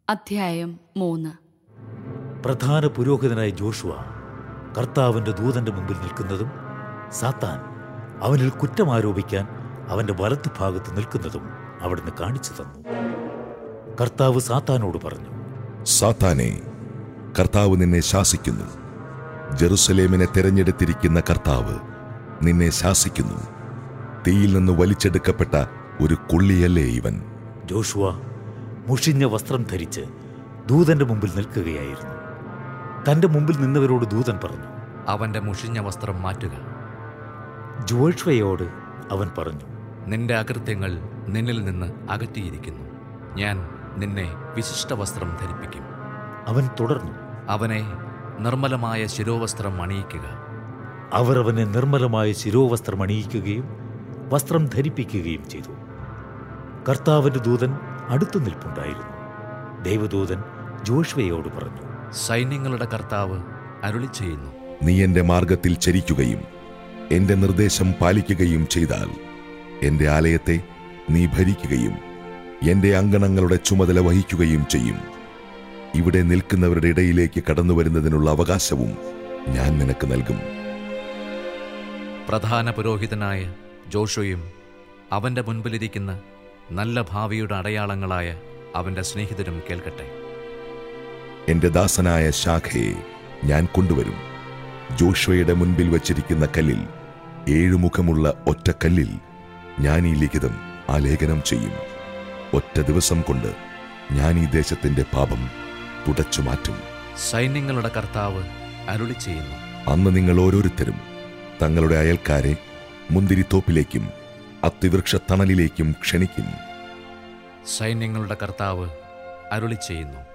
അധ്യായം മൂന്ന് പ്രധാന പുരോഹിതനായ ജോഷുവ കർത്താവിന്റെ ദൂതന്റെ മുമ്പിൽ നിൽക്കുന്നതും സാത്താൻ അവനിൽ കുറ്റം ആരോപിക്കാൻ അവന്റെ വലത്ത് ഭാഗത്ത് നിൽക്കുന്നതും അവിടുന്ന് കാണിച്ചു തന്നു കർത്താവ് സാത്താനോട് പറഞ്ഞു സാത്താനെ കർത്താവ് നിന്നെ ശാസിക്കുന്നു ജെറുസലേമിനെ തിരഞ്ഞെടുത്തിരിക്കുന്ന കർത്താവ് നിന്നെ ശാസിക്കുന്നു തീയിൽ നിന്ന് വലിച്ചെടുക്കപ്പെട്ട ഒരു കുള്ളിയല്ലേ ഇവൻ ജോഷുവ മുഷിഞ്ഞ വസ്ത്രം ധരിച്ച് ദൂതന്റെ മുമ്പിൽ നിൽക്കുകയായിരുന്നു തന്റെ മുമ്പിൽ നിന്നവരോട് ദൂതൻ പറഞ്ഞു അവന്റെ മുഷിഞ്ഞ വസ്ത്രം മാറ്റുക ജോഷ്വയോട് അവൻ പറഞ്ഞു നിന്റെ അകൃത്യങ്ങൾ നിന്നിൽ നിന്ന് അകറ്റിയിരിക്കുന്നു ഞാൻ നിന്നെ വിശിഷ്ട വസ്ത്രം ധരിപ്പിക്കും അവൻ തുടർന്നു അവനെ നിർമ്മലമായ ശിരോവസ്ത്രം അണിയിക്കുക അവർ അവനെ നിർമ്മലമായ ശിരോവസ്ത്രം അണിയിക്കുകയും വസ്ത്രം ധരിപ്പിക്കുകയും ചെയ്തു കർത്താവിന്റെ ദൂതൻ അടുത്തു നിൽപ്പുണ്ടായിരുന്നു ദൈവദൂതൻ ജോഷ്വയോട് പറഞ്ഞു സൈന്യങ്ങളുടെ കർത്താവ് അരുളി ചെയ്യുന്നു നീ എന്റെ മാർഗത്തിൽ ചരിക്കുകയും എന്റെ നിർദ്ദേശം പാലിക്കുകയും ചെയ്താൽ എന്റെ ആലയത്തെ നീ ഭരിക്കുകയും എന്റെ അങ്കണങ്ങളുടെ ചുമതല വഹിക്കുകയും ചെയ്യും ഇവിടെ നിൽക്കുന്നവരുടെ ഇടയിലേക്ക് കടന്നു വരുന്നതിനുള്ള അവകാശവും ഞാൻ നിനക്ക് നൽകും പ്രധാന പുരോഹിതനായ ജോഷുയും അവന്റെ മുൻപിലിരിക്കുന്ന നല്ല ഭാവിയുടെ അടയാളങ്ങളായ അവന്റെ സ്നേഹിതരും കേൾക്കട്ടെ എന്റെ ദാസനായ ശാഖയെ ഞാൻ കൊണ്ടുവരും ജോഷുവയുടെ മുൻപിൽ വച്ചിരിക്കുന്ന കല്ലിൽ ഏഴുമുഖമുള്ള ഒറ്റ കല്ലിൽ ഞാൻ ഈ ലിഖിതം ആലേഖനം ചെയ്യും ഒറ്റ ദിവസം കൊണ്ട് ഞാൻ ഈ ദേശത്തിന്റെ പാപം തുടച്ചു മാറ്റും സൈന്യങ്ങളുടെ കർത്താവ് അരുളി ചെയ്യുന്നു അന്ന് നിങ്ങൾ ഓരോരുത്തരും തങ്ങളുടെ അയൽക്കാരെ മുന്തിരിത്തോപ്പിലേക്കും അത്തിവൃക്ഷ തണലിലേക്കും ക്ഷണിക്കും സൈന്യങ്ങളുടെ കർത്താവ് അരുളി ചെയ്യുന്നു